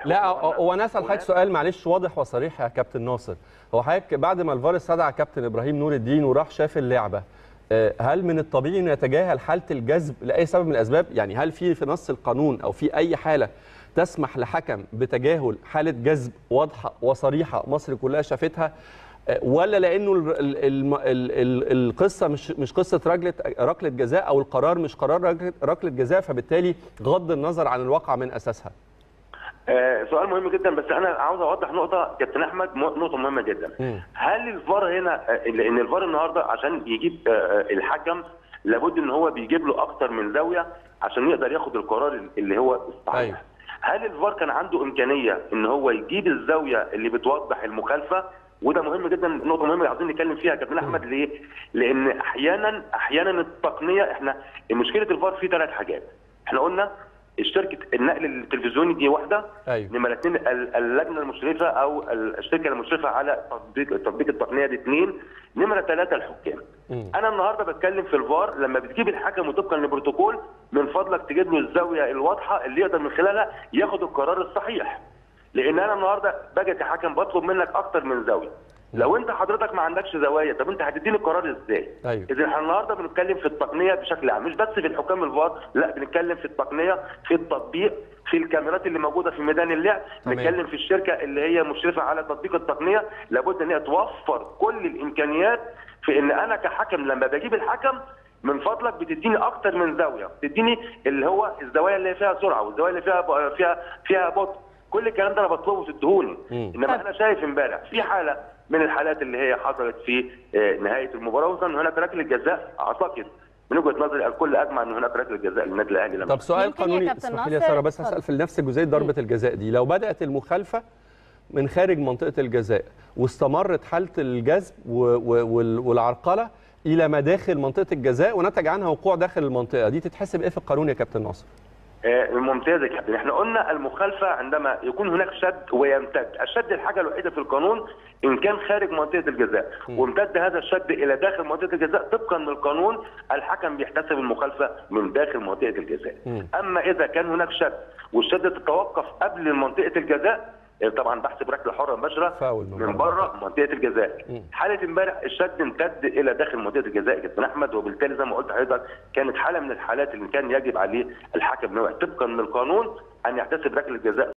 لا هو انا اسال حضرتك سؤال معلش واضح وصريح يا كابتن ناصر هو حضرتك بعد ما الفار استدعى كابتن ابراهيم نور الدين وراح شاف اللعبه هل من الطبيعي انه يتجاهل حاله الجذب لاي سبب من الاسباب يعني هل في في نص القانون او في اي حاله تسمح لحكم بتجاهل حاله جذب واضحه وصريحه مصر كلها شافتها ولا لانه ال ال ال ال القصه مش مش قصه ركله ركله جزاء او القرار مش قرار ركله جزاء فبالتالي غض النظر عن الواقع من اساسها آه سؤال مهم جدا بس انا عاوز اوضح نقطه كابتن احمد نقطه مهمه جدا م. هل الفار هنا لان الفار النهارده عشان يجيب آه الحكم لابد ان هو بيجيب له اكتر من زاويه عشان يقدر ياخد القرار اللي هو الصحيح أيوه. هل الفار كان عنده امكانيه ان هو يجيب الزاويه اللي بتوضح المخالفه وده مهم جدا نقطه مهمه عاوزين نتكلم فيها كابتن احمد ليه؟ لان احيانا احيانا التقنيه احنا مشكله الفار في ثلاث حاجات احنا قلنا الشركه النقل التلفزيوني دي واحده أيوة. نمره اثنين اللجنه المشرفه او الشركه المشرفه على تطبيق تطبيق التقنيه دي اثنين نمره ثلاثه الحكام مم. انا النهارده بتكلم في الفار لما بتجيب الحكم وطبقا للبروتوكول من فضلك تجيب له الزاويه الواضحه اللي يقدر من خلالها ياخد القرار الصحيح لان انا النهارده باجي كحكم بطلب منك اكتر من زاويه لو انت حضرتك ما عندكش زوايا طب انت هتديني القرار ازاي؟ أيوة. اذا احنا النهارده بنتكلم في التقنيه بشكل عام مش بس في الحكام الفار لا بنتكلم في التقنيه في التطبيق في الكاميرات اللي موجوده في ميدان اللعب بنتكلم في الشركه اللي هي مشرفه على تطبيق التقنيه لابد ان هي توفر كل الامكانيات في ان انا كحكم لما بجيب الحكم من فضلك بتديني اكتر من زاويه بتديني اللي هو الزوايا اللي فيها سرعه والزوايا اللي فيها فيها فيها بطء كل الكلام ده انا بطلبه تديهوني انما انا شايف امبارح في حاله من الحالات اللي هي حصلت في نهايه المباراه وصلنا هناك ركله جزاء اعتقد من وجهه نظري الكل اجمع ان هناك ركله جزاء للنادي الاهلي لما طب سؤال قانوني اسمح لي يا ساره بس اسال في نفس جزئيه ضربه الجزاء دي لو بدات المخالفه من خارج منطقه الجزاء واستمرت حاله الجذب والعرقله الى مداخل منطقه الجزاء ونتج عنها وقوع داخل المنطقه دي تتحسب ايه في القانون يا كابتن ناصر؟ ممتاز يا كابتن احنا قلنا المخالفه عندما يكون هناك شد ويمتد الشد الحاجه الوحيده في القانون ان كان خارج منطقه الجزاء وامتد هذا الشد الى داخل منطقه الجزاء طبقا للقانون الحكم بيحتسب المخالفه من داخل منطقه الجزاء اما اذا كان هناك شد والشد تتوقف قبل منطقه الجزاء طبعا بحسب ركله حره مباشره من بره منطقه الجزاء حاله امبارح الشد امتد الى داخل منطقه الجزاء كابتن احمد وبالتالي زي ما قلت لحضرتك كانت حاله من الحالات اللي كان يجب عليه الحكم طبقا للقانون ان يحتسب ركله جزاء